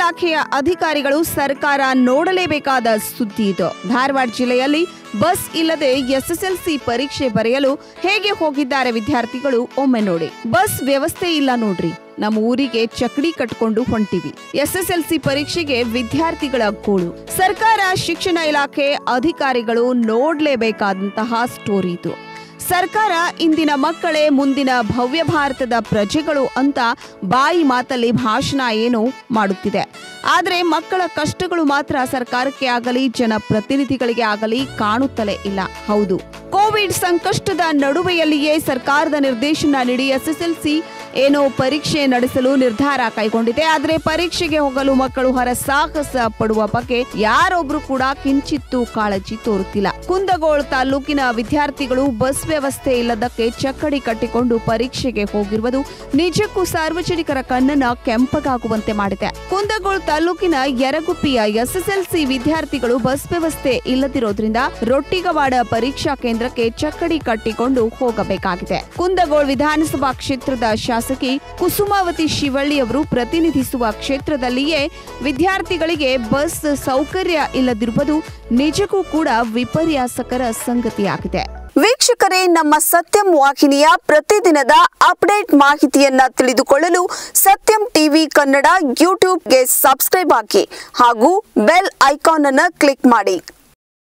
ಇಲಾಖೆಯ ಅಧಿಕಾರಿಗಳು ಸರ್ಕಾರ ನೋಡಲೇಬೇಕಾದ ಸುದ್ದಿ ಇದು ಧಾರವಾಡ ಜಿಲ್ಲೆಯಲ್ಲಿ ಬಸ್ ಇಲ್ಲದೆ ಎಸ್ಎಸ್ಎಲ್ಸಿ ಪರೀಕ್ಷೆ ಬರೆಯಲು ಹೇಗೆ ಹೋಗಿದ್ದಾರೆ ವಿದ್ಯಾರ್ಥಿಗಳು ಒಮ್ಮೆ ನೋಡಿ ಬಸ್ ವ್ಯವಸ್ಥೆ ಇಲ್ಲ ನೋಡ್ರಿ ನಮ್ಮ ಊರಿಗೆ ಚಕಡಿ ಕಟ್ಕೊಂಡು ಹೊಂಟಿವಿ ಎಸ್ಎಸ್ಎಲ್ಸಿ ಪರೀಕ್ಷೆಗೆ ವಿದ್ಯಾರ್ಥಿಗಳ ಗೋಳು ಸರ್ಕಾರ ಶಿಕ್ಷಣ ಇಲಾಖೆ ಅಧಿಕಾರಿಗಳು ನೋಡ್ಲೇಬೇಕಾದಂತಹ ಸ್ಟೋರಿ ಇದು ಸರ್ಕಾರ ಇಂದಿನ ಮಕ್ಕಳೇ ಮುಂದಿನ ಭವ್ಯ ಭಾರತದ ಪ್ರಜೆಗಳು ಅಂತ ಬಾಯಿ ಮಾತಲ್ಲಿ ಭಾಷಣ ಏನು ಮಾಡುತ್ತಿದೆ ಆದರೆ ಮಕ್ಕಳ ಕಷ್ಟಗಳು ಮಾತ್ರ ಸರ್ಕಾರಕ್ಕೆ ಆಗಲಿ ಜನಪ್ರತಿನಿಧಿಗಳಿಗೆ ಆಗಲಿ ಕಾಣುತ್ತಲೇ ಇಲ್ಲ ಹೌದು ಕೋವಿಡ್ ಸಂಕಷ್ಟದ ನಡುವೆಯಲ್ಲಿಯೇ ಸರ್ಕಾರದ ನಿರ್ದೇಶನ ನೀಡಿ ಎಸ್ಎಸ್ಎಲ್ಸಿ ಏನೋ ಪರೀಕ್ಷೆ ನಡೆಸಲು ನಿರ್ಧಾರ ಕೈಗೊಂಡಿದೆ ಆದರೆ ಪರೀಕ್ಷೆಗೆ ಹೋಗಲು ಮಕ್ಕಳು ಹರಸಾಹಸ ಪಡುವ ಬಗ್ಗೆ ಯಾರೊಬ್ರು ಕೂಡ ಕಿಂಚಿತ್ತೂ ಕಾಳಜಿ ತೋರುತ್ತಿಲ್ಲ ಕುಂದಗೋಳ ತಾಲೂಕಿನ ವಿದ್ಯಾರ್ಥಿಗಳು ಬಸ್ ವ್ಯವಸ್ಥೆ ಇಲ್ಲದಕ್ಕೆ ಚಕ್ಕಡಿ ಕಟ್ಟಿಕೊಂಡು ಪರೀಕ್ಷೆಗೆ ಹೋಗಿರುವುದು ನಿಜಕ್ಕೂ ಸಾರ್ವಜನಿಕರ ಕಣ್ಣನ್ನ ಕೆಂಪಗಾಗುವಂತೆ ಮಾಡಿದೆ ಕುಂದಗೋಳ ತಾಲೂಕಿನ ಯರಗುಪ್ಪಿಯ ಎಸ್ಎಸ್ಎಲ್ಸಿ ವಿದ್ಯಾರ್ಥಿಗಳು ಬಸ್ ವ್ಯವಸ್ಥೆ ಇಲ್ಲದಿರೋದ್ರಿಂದ ರೊಟ್ಟಿಗವಾಡ ಪರೀಕ್ಷಾ ಕೇಂದ್ರಕ್ಕೆ ಚಕ್ಕಡಿ ಕಟ್ಟಿಕೊಂಡು ಹೋಗಬೇಕಾಗಿದೆ ಕುಂದಗೋಳ ವಿಧಾನಸಭಾ ಕ್ಷೇತ್ರದ ಶಾಸಕಿ ಕುಸುಮಾವತಿ ಶಿವಳ್ಳಿ ಅವರು ಪ್ರತಿನಿಧಿಸುವ ಕ್ಷೇತ್ರದಲ್ಲಿಯೇ ವಿದ್ಯಾರ್ಥಿಗಳಿಗೆ ಬಸ್ ಸೌಕರ್ಯ ಇಲ್ಲದಿರುವುದು ನಿಜಕ್ಕೂ ಕೂಡ ವಿಪರ್ಯಾಸಕರ ಸಂಗತಿಯಾಗಿದೆ ವೀಕ್ಷಕರೇ ನಮ್ಮ ಸತ್ಯಂ ವಾಹಿನಿಯ ಪ್ರತಿದಿನದ ಅಪ್ಡೇಟ್ ಮಾಹಿತಿಯನ್ನ ತಿಳಿದುಕೊಳ್ಳಲು ಸತ್ಯಂ ಟಿವಿ ಕನ್ನಡ ಯೂಟ್ಯೂಬ್ಗೆ ಸಬ್ಸ್ಕ್ರೈಬ್ ಹಾಕಿ ಹಾಗೂ ಬೆಲ್ ಐಕಾನ್ ಅನ್ನು ಕ್ಲಿಕ್ ಮಾಡಿ